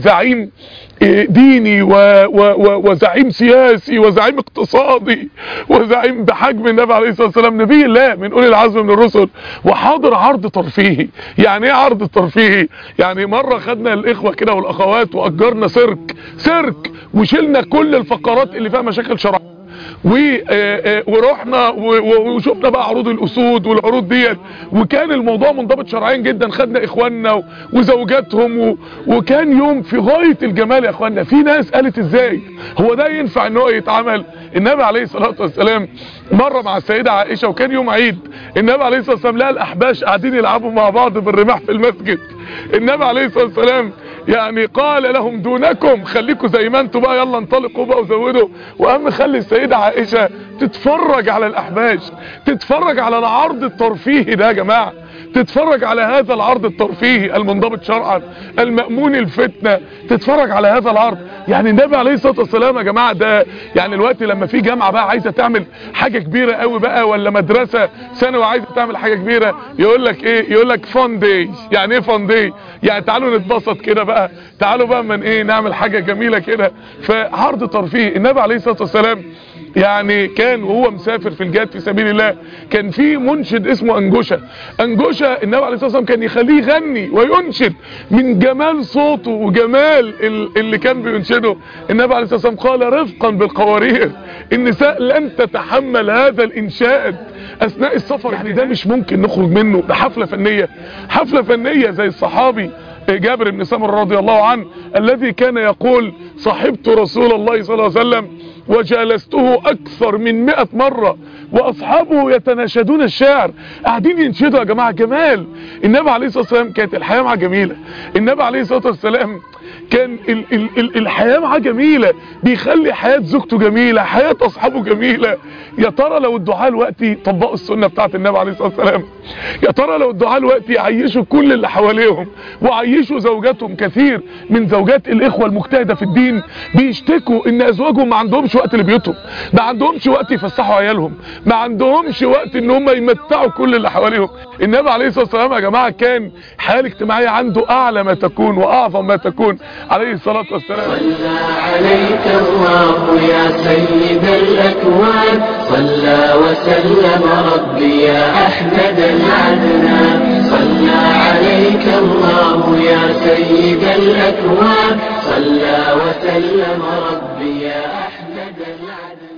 زعيم ديني و و و وزعيم سياسي وزعيم اقتصادي وزعيم بحجم النبي عليه الصلاه والسلام نبي الله من اولي العزم من الرسل وحاضر عرض ترفيهي يعني ايه عرض ترفيهي يعني مره خدنا الاخوه كده والاخوات واجرنا سيرك سيرك وشلنا كل الفقرات اللي فيها مشاكل شرعيه ورحنا وشفنا بقى عروض الاسود والعروض ديت وكان الموضوع منضبط شرعيا جدا خدنا اخواننا وزوجاتهم وكان يوم في غاية الجمال يا اخواننا في ناس قالت ازاي هو ده ينفع ان هو يتعمل النبي عليه الصلاة والسلام مرة مع السيدة عائشة وكان يوم عيد النبي عليه الصلاة والسلام لقى الاحباش قاعدين يلعبوا مع بعض بالرماح في المسجد النبي عليه الصلاة والسلام يعني قال لهم دونكم خليكم زي ما انتوا بقى يلا انطلقوا بقى وزودوا واهم خلي السيدة عائشة تتفرج على الاحباش تتفرج على العرض الترفيهي ده يا جماعة تتفرج على هذا العرض الترفيهي المنضبط شرعا المأمون الفتنة تتفرج على هذا العرض يعني النبي عليه الصلاة والسلام يا جماعة ده يعني الوقت لما في جامعة بقى عايزة تعمل حاجة كبيرة قوي بقى ولا مدرسة ثانوي عايزة تعمل حاجة كبيرة يقول لك ايه يقول لك فان داي يعني ايه فان داي يعني تعالوا نتبسط كده بقى تعالوا بقى من ايه نعمل حاجة جميلة كده فعرض ترفيهي النبي عليه الصلاة والسلام يعني كان وهو مسافر في الجهاد في سبيل الله كان في منشد اسمه انجوشة انجوشة النبي عليه الصلاة والسلام كان يخليه يغني وينشد من جمال صوته وجمال اللي كان بينشده النبي عليه الصلاة والسلام قال رفقا بالقوارير النساء لن تتحمل هذا الانشاد اثناء السفر يعني ده مش ممكن نخرج منه بحفلة فنية حفلة فنية زي الصحابي جابر بن سمر رضي الله عنه الذي كان يقول صحبت رسول الله صلى الله عليه وسلم وجالسته اكثر من مئة مرة واصحابه يتناشدون الشعر قاعدين ينشدوا يا جماعة جمال النبي عليه الصلاة والسلام كانت الحياة معاه جميلة النبي عليه الصلاة والسلام كان ال ال ال الحياة معاه جميلة بيخلي حياة زوجته جميلة حياة اصحابه جميلة يا ترى لو الدعاء الوقتي طبقوا السنة بتاعت النبي عليه الصلاة والسلام يا ترى لو الدعاء الوقتي يعيشوا كل اللي حواليهم وعيشوا زوجاتهم كثير من زوجات الاخوة المجتهدة في الدين بيشتكوا ان ازواجهم ما عندهمش وقت لبيوتهم ما عندهمش وقت يفسحوا عيالهم ما عندهمش وقت ان هم يمتعوا كل اللي حواليهم النبي عليه الصلاة والسلام يا جماعة كان حياة الاجتماعية عنده اعلى ما تكون واعظم ما تكون عليه الصلاة والسلام صلى عليك الله يا سيد الأكوان صلى وسلم ربي يا أحمد العدنان صلى عليك الله يا سيد الأكوان صلى وسلم ربي يا أحمد العدنان